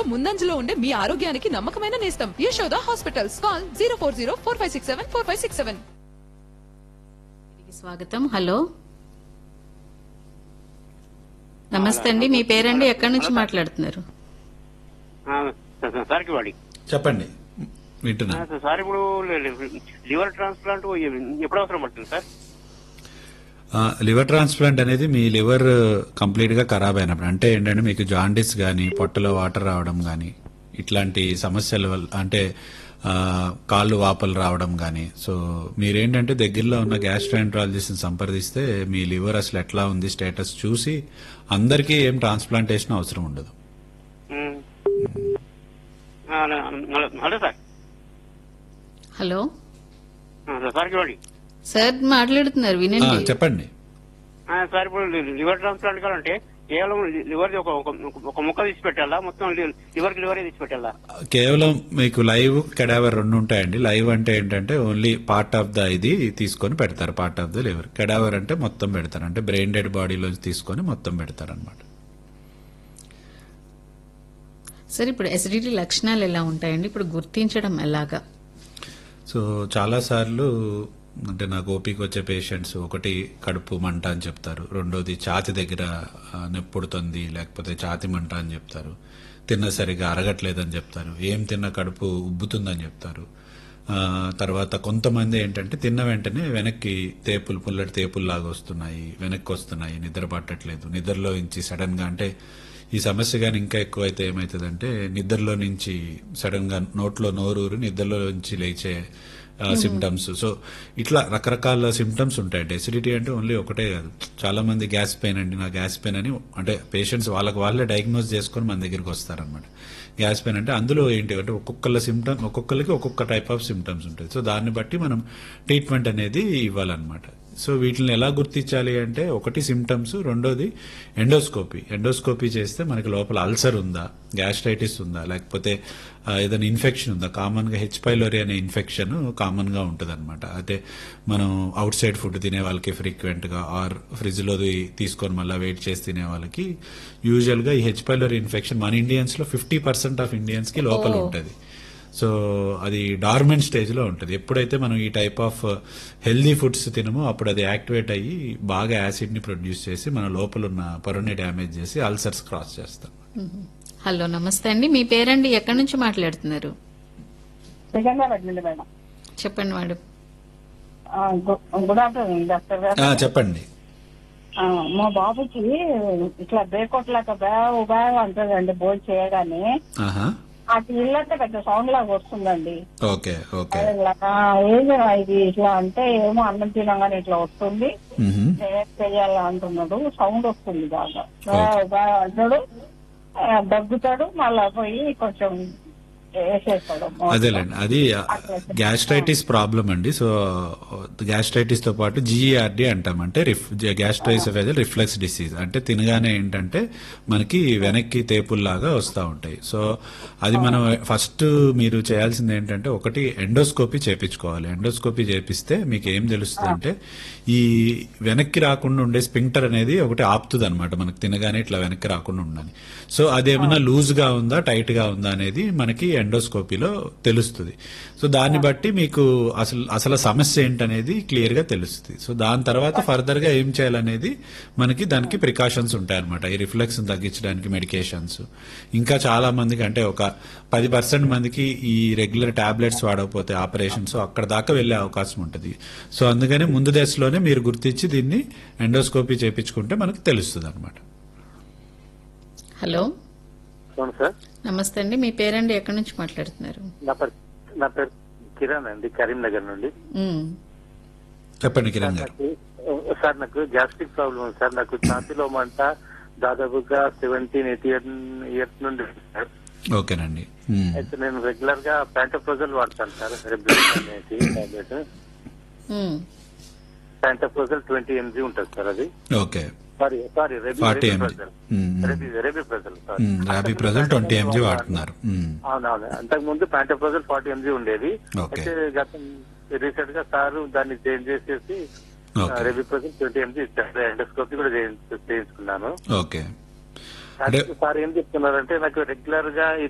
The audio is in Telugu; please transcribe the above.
లో ముందంజలో ఉండే మీ ఆరోగ్యానికి నమ్మకమైన నేస్తం Yashoda hospitals call zero four zero four five six seven four five six seven స్వాగతం హలో నమస్తే అండి మీ పేరండి ఎక్కడి నుంచి మాట్లాడుతున్నారు సార్కి వాడి చెప్పండి వింటున్నా సార్ ఇప్పుడు లివర్ ట్రాన్స్ప్లాంట్ ఎప్పుడు అవసరం పడుతుంది సార్ ఆ, లివర్ ట్రాన్స్ప్లాంట్ అనేది మీ లివర్ కంప్లీట్ గా ఖరాబ్ అయినప్పుడు అంటే ఏంటంటే మీకు జాండిస్ గానీ పొట్టలో వాటర్ రావడం గానీ ఇట్లాంటి సమస్యల వల్ల అంటే ఆ, కాళ్ళు వాపలు రావడం గానీ సో మీరేంటంటే దగ్గరలో ఉన్న గ్యాస్ట్రాంట్రాలజిస్ట్ సంప్రదిస్తే మీ లివర్ అసలు ఎట్లా ఉంది స్టేటస్ చూసి అందరికీ ఏం ట్రాన్స్ప్లాంటేషన్ అవసరం ఉండదు ఉమ్. ఆ, హలో హలో సార్ హలో ఆ, సార్కి వాడి సార్ మాట్లాడుతున్నారు ఆ, వినండి చెప్పండి ఆ, సార్ ఇప్పుడు లివర్ ట్రాన్స్ప్లాంట్ కావాలంటే కేవలం లివర్ ఒక ఒక- ఒక ముక్క తీసి పెట్టాలా మొత్తం లివర్ కి లివర్ తీసి పెట్టాలా కేవలం మీకు లైవ్ కెడావర్ రెండు ఉంటాయండి లైవ్ అంటే ఏంటంటే ఓన్లీ పార్ట్ ఆఫ్ ద ఇది తీసుకొని పెడతారు part of the liver cadaver అంటే మొత్తం పెడతారు అంటే బ్రెయిన్ డెడ్ బాడీలో తీసుకొని మొత్తం పెడతారు అనమాట సార్ ఇప్పుడు ఎసిడిటీ లక్షణాలు ఎలా ఉంటాయండి ఇప్పుడు గుర్తించడం ఎలాగా సో చాలా సార్లు అంటే నాకు ఓపిక వచ్చే పేషెంట్స్ ఒకటి కడుపు మంట అని చెప్తారు రెండోది ఛాతి దగ్గర ఆ, నొప్పుడుతుంది లేకపోతే ఛాతి మంట అని చెప్తారు తిన్న సరిగా అరగట్లేదని చెప్తారు ఏం తిన్న కడుపు ఉబ్బుతుందని చెప్తారు ఆ, తర్వాత కొంతమంది ఏంటంటే తిన్న వెంటనే వెనక్కి తేపులు పుల్లటి తేపులు లాగా వస్తున్నాయి వెనక్కి వస్తున్నాయి నిద్ర పట్టట్లేదు నిద్రలో నుంచి సడన్ గా అంటే ఈ సమస్య కానీ ఇంకా ఎక్కువైతే ఏమవుతుందంటే నిద్రలో నుంచి సడన్ గా నోట్లో నోరూరు నిద్రలో నుంచి లేచే సిమ్టమ్స్ సో ఇట్లా రకరకాల సిమ్టమ్స్ ఉంటాయి ఎసిడిటీ అంటే ఓన్లీ ఒకటే కాదు చాలా మంది గ్యాస్ పెయిన్ అండి నా గ్యాస్ పెయిన్ అని అంటే పేషెంట్స్ వాళ్ళకి వాళ్ళే డయాగ్నోస్ చేసుకొని మన దగ్గరికి వస్తారనమాట గ్యాస్ పెయిన్ అంటే అందులో ఏంటి అంటే ఒక్కొక్కళ్ళ సిమ్టమ్ ఒక్కొక్కరికి ఒక్కొక్క టైప్ ఆఫ్ సిమ్టమ్స్ ఉంటాయి సో దాన్ని బట్టి మనం ట్రీట్మెంట్ అనేది ఇవ్వాలన్నమాట సో వీటిని ఎలా గుర్తించాలి అంటే ఒకటి సిమ్టమ్స్ రెండోది ఎండోస్కోపీ ఎండోస్కోపీ చేస్తే మనకి లోపల అల్సర్ ఉందా గ్యాస్ట్రైటిస్ ఉందా లేకపోతే ఆ, ఏదైనా ఇన్ఫెక్షన్ ఉందా కామన్ గా హెచ్ పైలోరీ అనే ఇన్ఫెక్షన్ కామన్ గా ఉంటుంది అనమాట అయితే మనం అవుట్ సైడ్ ఫుడ్ తినే వాళ్ళకి ఫ్రీక్వెంట్ గా ఆర్ ఫ్రిడ్జ్ లో తీసుకొని మళ్ళీ వెయిట్ చేసి తినే వాళ్ళకి యూజువల్ గా ఈ హెచ్ పైలోరీ ఇన్ఫెక్షన్ మన ఇండియన్స్ లో ఫిఫ్టీ పర్సెంట్ ఆఫ్ ఇండియన్స్ కి లోపల ఉంటుంది సో అది డార్మెంట్ స్టేజ్ లో ఉంటుంది ఎప్పుడైతే మనం ఈ టైప్ ఆఫ్ హెల్దీ ఫుడ్స్ తినమో అప్పుడు అది యాక్టివేట్ అయ్యి బాగా యాసిడ్ ని ప్రొడ్యూస్ చేసి మన లోపల ఉన్న పొరని డ్యామేజ్ చేసి అల్సర్స్ క్రాస్ చేస్తాం హలో నమస్తే అండి మీ పేరండి ఎక్కడి నుంచి మాట్లాడుతున్నారు నిజంగా పెట్టండి మేడం చెప్పండి వాడు ఆ, గు- గుడ్ ఆఫ్టర్నూన్ డాక్టర్ గారు ఆ, చెప్పండి ఆ, మా బాబుకి ఇట్లా బేకొట్లాక బ్యావ్ బ్యావ్ అంటుందండి భోజనం చేయగానే ఆహా ఆ ఇల్లంటే పెద్ద సౌండ్ లాగా వస్తుందండి ఓకే ఓకే అదే ఇలా, ఆ, ఏందిరా ఇది ఇట్లా అంటే ఏమో అన్నం తినగానే ఇట్లా వస్తుంది మ్హూ. ఏం చెయ్యాలి అంటున్నాడు సౌండ్ వస్తుంది బాగా బ్యావ్ బ్యావ్ అంటాడు ఆ, దగ్గుతాడు మళ్ళా పోయి కొంచెం వేసేస్తాడు అదేలేండి అది గ్యాస్ట్రైటిస్ ప్రాబ్లం అండి సో గ్యాస్ట్రైటిస్ తో పాటు జిఈఆర్డి అంటాం అంటే రిఫ్ గ్యాస్ట్రైసోఫేజల్ రిఫ్లెక్స్ డిసీజ్ అంటే తినగానే ఏంటంటే మనకి వెనక్కి తేపుల్లాగా వస్తూ ఉంటాయి సో అది మనం ఫస్ట్ మీరు చేయాల్సింది ఏంటంటే ఒకటి ఎండోస్కోపీ చేపించుకోవాలి ఎండోస్కోపీ చేపిస్తే మీకు ఏం తెలుస్తుంది అంటే ఈ వెనక్కి రాకుండా ఉండే స్పింక్టర్ అనేది ఒకటి ఆపుతుంది అనమాట మనకి తినగానే ఇట్లా వెనక్కి రాకుండా ఉండని సో అదేమన్నా లూజ్ గా ఉందా టైట్ గా ఉందా అనేది మనకి ఎండోస్కోపీలో తెలుస్తుంది సో దాన్ని బట్టి మీకు అసలు అసలు సమస్య ఏంటనేది క్లియర్ గా తెలుస్తుంది సో దాని తర్వాత ఫర్దర్ గా ఏం చేయాలనేది మనకి దానికి ప్రికాషన్స్ ఉంటాయన్నమాట ఈ రిఫ్లెక్స్ తగ్గించడానికి మెడికేషన్స్ ఇంకా చాలా మందికి అంటే ఒక పది పర్సెంట్ మందికి ఈ రెగ్యులర్ టాబ్లెట్స్ వాడకపోతే ఆపరేషన్స్ అక్కడ దాకా వెళ్లే అవకాశం ఉంటుంది సో అందుకనే ముందు దశలోనే మీరు గుర్తించి దీన్ని ఎండోస్కోపీ చేపించుకుంటే మనకు తెలుస్తుంది అనమాట హలో అవును సార్ నమస్తే అండి మీ పేరండి ఎక్కడి నుంచి మాట్లాడుతున్నారు నా పేరు నా పేరు కిరణ్ అండి కరీంనగర్ నుండి ఉమ్, చెప్పండి కిరణ్ గారు నాకు సార్ నాకు గ్యాస్ట్రిక్ ప్రాబ్లం ఉంది సార్ నాకు ఛాతీలో మంట దాదాపుగా సెవెంటీన్ ఎయిటీ ఇయర్స్ నుండి ఉంది సార్ ఓకేనండి ఉమ్. అయితే నేను రెగ్యులర్ గా ప్యాంటోప్రోజల్ వాడతాను సార్ రెగ్యులర్ అనేది tablet um, pantoprazole twenty mg ఉంటుంది సార్ అది okay sorry sorry rabe 40 rabe mg. Prazole hmm. Rabe rabeprazole sorry um, rabeprazole twenty mg వాడుతున్నారు ఉమ్. అవునవును అంతకు ముందు ప్యాంటోప్రోజల్ ఫార్టీ ఎంజీ ఉండేది ఓకే. అయితే గతం రీసెంట్ గా సార్ దాన్ని చేంజ్ చేసేసి okay rabeprazole twenty mg ఇచ్చారు ఎండోస్కోపీ కూడా చేయించు- చేయించుకున్నాను ఓకే అంటే సార్ ఏం చెప్తున్నారంటే నాకు రెగ్యులర్ గా ఈ